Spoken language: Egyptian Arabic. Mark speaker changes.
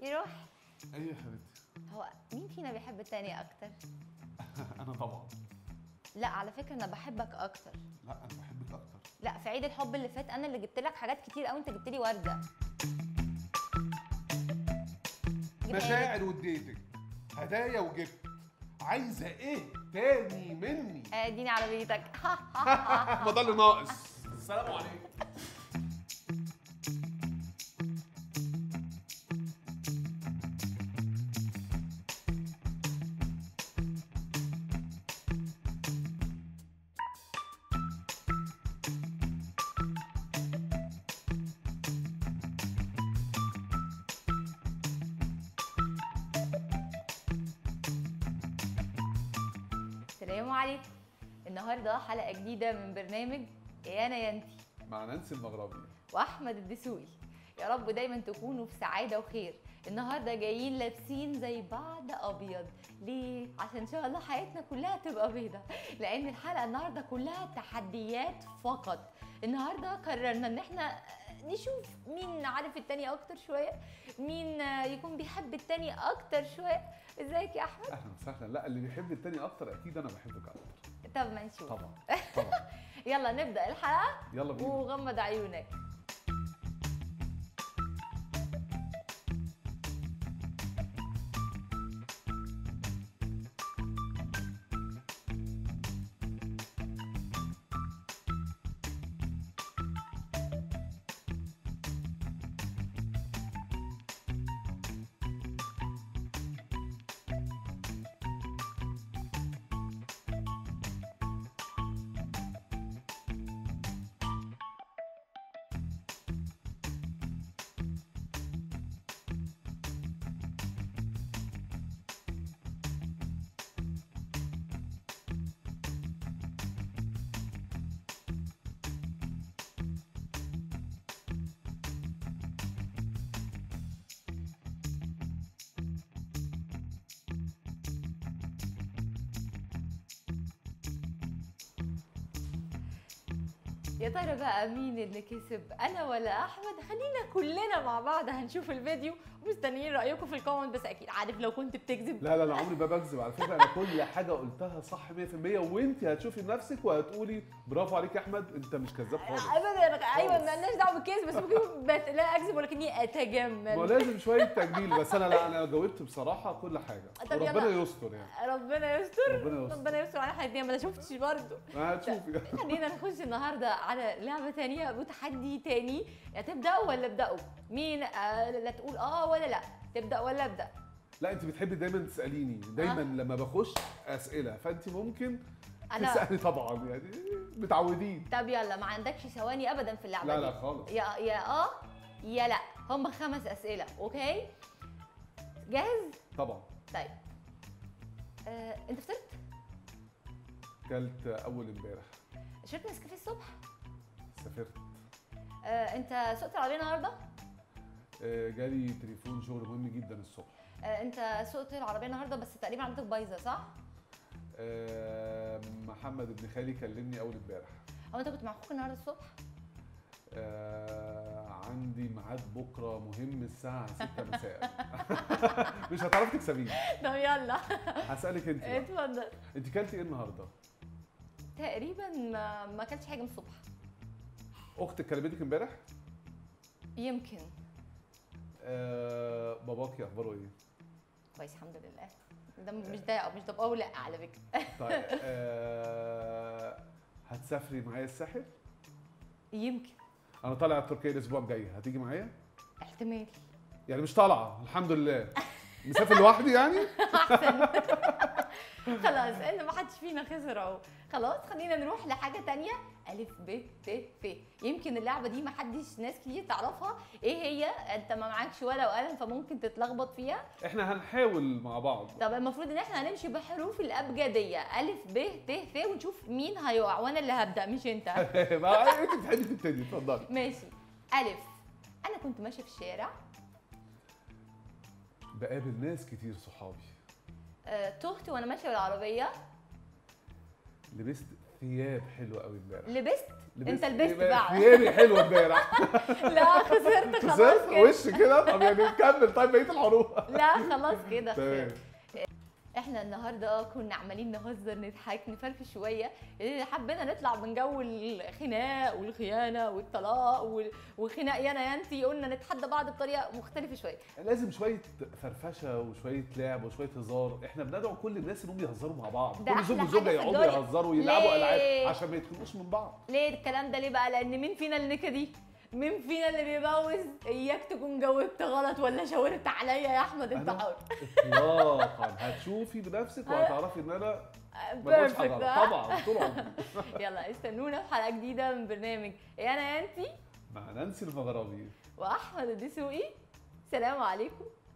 Speaker 1: دي روح
Speaker 2: ايه يا حبيبتي
Speaker 1: هو مين فينا بيحب التاني اكتر
Speaker 2: انا طبعا
Speaker 1: لا على فكره انا بحبك اكتر
Speaker 2: لا انا بحبك اكتر
Speaker 1: لا في عيد الحب اللي فات انا اللي جبت لك حاجات كتير قوي انت جبت لي ورده جبت
Speaker 2: مشاعر واديتك هدايا وجبت عايزه ايه تاني مني
Speaker 1: آه، اديني عربيتك
Speaker 2: ما ده اللي ناقص السلام عليكم
Speaker 1: السلام عليكم النهارده حلقه جديده من برنامج يا انا يا انتي
Speaker 2: مع نانسي المغربي
Speaker 1: واحمد الدسوقي يا رب دايما تكونوا في سعاده وخير النهارده جايين لابسين زي بعض ابيض ليه عشان ان شاء الله حياتنا كلها تبقى بيضه لان الحلقه النهارده كلها تحديات فقط النهارده قررنا ان احنا نشوف مين عارف التاني اكتر شويه مين يكون بيحب التاني اكتر شويه ازيك يا احمد
Speaker 2: اهلا وسهلا لا اللي بيحب التاني اكتر اكيد انا بحبك اكتر
Speaker 1: طب ما نشوف
Speaker 2: طبعا طبعا
Speaker 1: يلا نبدا الحلقه
Speaker 2: يلا بينا
Speaker 1: وغمض عيونك يا ترى بقى مين اللي كسب انا ولا احمد خلينا كلنا مع بعض هنشوف الفيديو ومستنيين رايكم في الكومنت بس اكيد عارف لو كنت بتكذب
Speaker 2: لا لا لا عمري ما بكذب على فكره انا كل حاجه قلتها صح 100% وانت هتشوفي بنفسك وهتقولي برافو عليك يا احمد انت مش كذاب خالص
Speaker 1: ابدا أنا- ايوه
Speaker 2: خالص.
Speaker 1: مالناش دعوه بالكذب بس ممكن بت... لا اكذب ولكني
Speaker 2: ما
Speaker 1: اتجمل
Speaker 2: لازم شويه تجميل بس انا لا انا جاوبت بصراحه كل حاجه
Speaker 1: طب
Speaker 2: وربنا
Speaker 1: يلا.
Speaker 2: يستر يعني
Speaker 1: ربنا يستر
Speaker 2: ربنا يستر
Speaker 1: ربنا يستر على حياتنا ما انا شفتش برضه
Speaker 2: ما هتشوفي
Speaker 1: خلينا نخش النهارده على لعبه تانية وتحدي تاني يا تبداوا ولا ابداوا مين آه لا تقول اه ولا لا تبدا ولا ابدا
Speaker 2: لا انت بتحبي دايما تساليني دايما لما بخش اسئله فانت ممكن
Speaker 1: انا
Speaker 2: تسالي طبعا يعني متعودين
Speaker 1: طب يلا ما عندكش ثواني ابدا في اللعبه
Speaker 2: لا
Speaker 1: دي
Speaker 2: لا خالص
Speaker 1: يا يا اه يا لا هم خمس اسئله اوكي جاهز
Speaker 2: طبعا
Speaker 1: طيب آه، انت فطرت
Speaker 2: كلت اول امبارح
Speaker 1: شربت نسكافيه الصبح
Speaker 2: سافرت
Speaker 1: آه، انت سوقت العربيه النهارده
Speaker 2: آه، جالي تليفون شغل مهم جدا الصبح
Speaker 1: آه، انت سوقت العربيه النهارده بس تقريبا عربيتك بايظه صح
Speaker 2: آه، محمد ابن خالي كلمني اول امبارح
Speaker 1: او انت كنت مع اخوك النهارده الصبح
Speaker 2: آه، عندي ميعاد بكره مهم الساعه 6 مساء مش هتعرفي تكسبيه
Speaker 1: طب يلا
Speaker 2: هسالك انت بقى.
Speaker 1: اتفضل
Speaker 2: انت كلتي ايه النهارده
Speaker 1: تقريبا ما ما اكلتش حاجه من الصبح
Speaker 2: اختك كلمتك امبارح
Speaker 1: يمكن
Speaker 2: آه، باباكي اخباره ايه
Speaker 1: كويس الحمد لله ده مش ده أو مش ده او لا على فكره
Speaker 2: طيب آه، هتسافري معايا الساحل
Speaker 1: يمكن
Speaker 2: انا طالع تركيا الاسبوع الجاي هتيجي معايا
Speaker 1: احتمال
Speaker 2: يعني مش طالعه الحمد لله مسافر لوحدي يعني
Speaker 1: احسن خلاص ان ما حدش فينا خسر اهو خلاص خلينا نروح لحاجه تانية الف ب ت ف يمكن اللعبه دي ما حدش ناس كتير تعرفها ايه هي انت ما معكش ورقه وقلم فممكن تتلخبط فيها
Speaker 2: احنا هنحاول مع بعض
Speaker 1: طب المفروض ان احنا هنمشي بحروف الابجديه الف ب ت ف ونشوف مين هيقع وانا اللي هبدا مش انت
Speaker 2: ما انت بتحبي تبتدي اتفضلي
Speaker 1: ماشي الف انا كنت ماشيه في الشارع
Speaker 2: بقابل ناس كتير صحابي
Speaker 1: آه، تهت وانا ماشيه بالعربيه
Speaker 2: لبست ثياب حلوه قوي امبارح
Speaker 1: لبست انت لبست
Speaker 2: يبقى
Speaker 1: بقى.
Speaker 2: اختياري حلو امبارح
Speaker 1: لا خسرت خلاص
Speaker 2: خسرت
Speaker 1: كده
Speaker 2: وش كده طب يعني نكمل طيب بقيه الحروف
Speaker 1: لا خلاص كده
Speaker 2: تمام
Speaker 1: خسرت احنا النهارده كنا عمالين نهزر نضحك نفرفش شويه لان حبينا نطلع من جو الخناق والخيانه والطلاق وال- وخناق يانا يانتي قلنا نتحدى بعض بطريقه مختلفه شويه
Speaker 2: لازم شويه فرفشه وشويه لعب وشويه هزار احنا بندعو كل الناس انهم يهزروا مع بعض
Speaker 1: ده
Speaker 2: كل زوج
Speaker 1: أحلى
Speaker 2: وزوجه
Speaker 1: حاجة في
Speaker 2: يقعدوا
Speaker 1: الدنيا.
Speaker 2: يهزروا ويلعبوا
Speaker 1: ليه؟
Speaker 2: العاب عشان ما يتخانقوش من بعض
Speaker 1: ليه الكلام ده ليه بقى لان مين فينا النكه دي مين فينا اللي بيبوظ اياك تكون جاوبت غلط ولا شاورت عليا يا احمد انت
Speaker 2: أنا؟
Speaker 1: حر
Speaker 2: اطلاقا هتشوفي بنفسك وهتعرفي ان انا ما بقولش حاجه
Speaker 1: بيرفكت
Speaker 2: غلط. طبعا طول عمري
Speaker 1: يلا استنونا في حلقه جديده من برنامج انا يانتي
Speaker 2: مع نانسي المغربي
Speaker 1: واحمد الدسوقي سلام عليكم